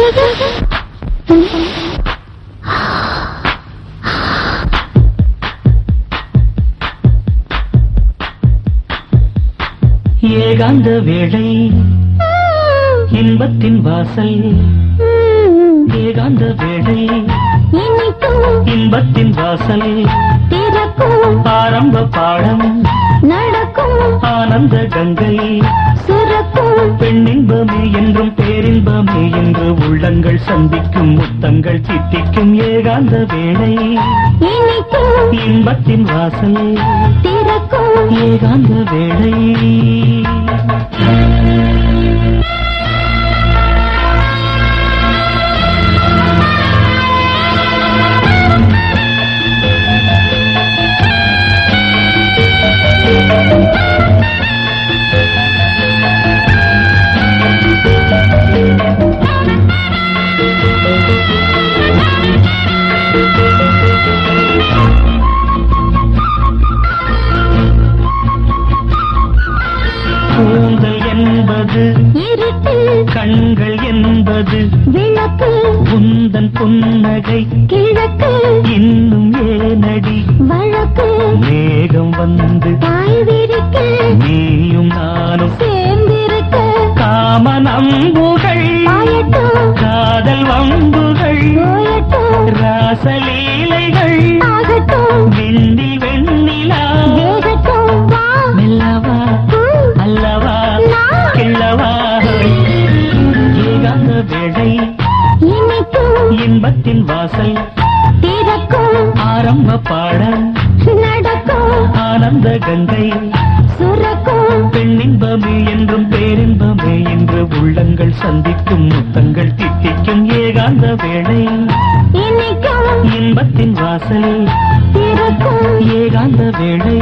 ஏகாந்த வேளை இன்பத்தின் வாசல் ஏகாந்த வேளை இனிக்கும் இன்பத்தின் வாசல் திறக்கும் ஆரம்ப பாடம் நடக்கும் ஆனந்த கங்கை சுரக்கும் பெண்ணின்பமே என்றும் பேரின்பமே என்று உள்ளங்கள் சந்திக்கும் முத்தங்கள் தித்திக்கும் ஏகாந்த வேளை இனிக்கும் இன்பத்தின் வாசல் திறக்கும் ஏகாந்த வேளை கூந்தல் என்பது இருட்டு கண்கள் என்பது விளக்கு உந்தன் புன்னகை கிழக்கு இன்னும் ஏனடி வழக்கு மேகம் வந்து தாய் விரிக்க நீயும் நானும் சேர்ந்திருக்க காம நம்புகள் பாயட்டும் காதல் வம்புகள் போயட்டும் ராசலீலைகள் ஆகட்டும் விண்ணில் வெண்ணிலா வேகட்டும் வா மெல்லவா ம், அல்லவா நான். கிள்ளவா ஏகாந்த வேளை இனிக்கும் இன்பத்தின் வாசல் திறக்கும் ஆரம்ப பாடம் நடக்கும் ஆனந்த கங்கை சுரக்கும் பெண்ணின்பமே என்றும் பேரின்பமே என்று உள்ளங்கள் சந்திக்கும் முத்தங்கள் தித்திக்கும் ஏகாந்த வேளை இனிக்கும் இன்பத்தின் வாசல் திறக்கும் ஏகாந்த வேளை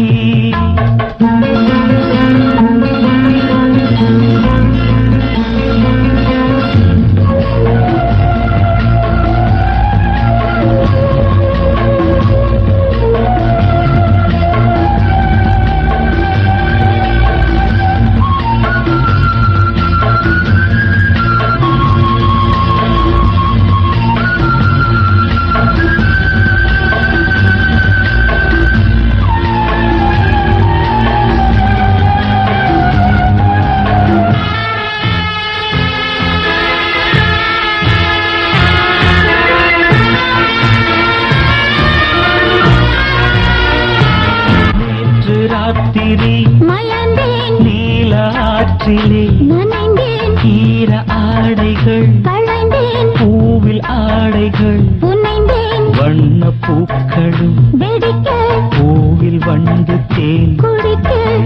நேற்று ராத்திரி மயந்தேன் நீல ஆற்றிலே நனைந்தேன் ஈர ஆடைகள் களைந்தேன் பூவில் ஆடைகள் புனைந்தேன் வண்ண பூக்களும் வெடிக்க பூவில் வண்டு தேன் குடிக்க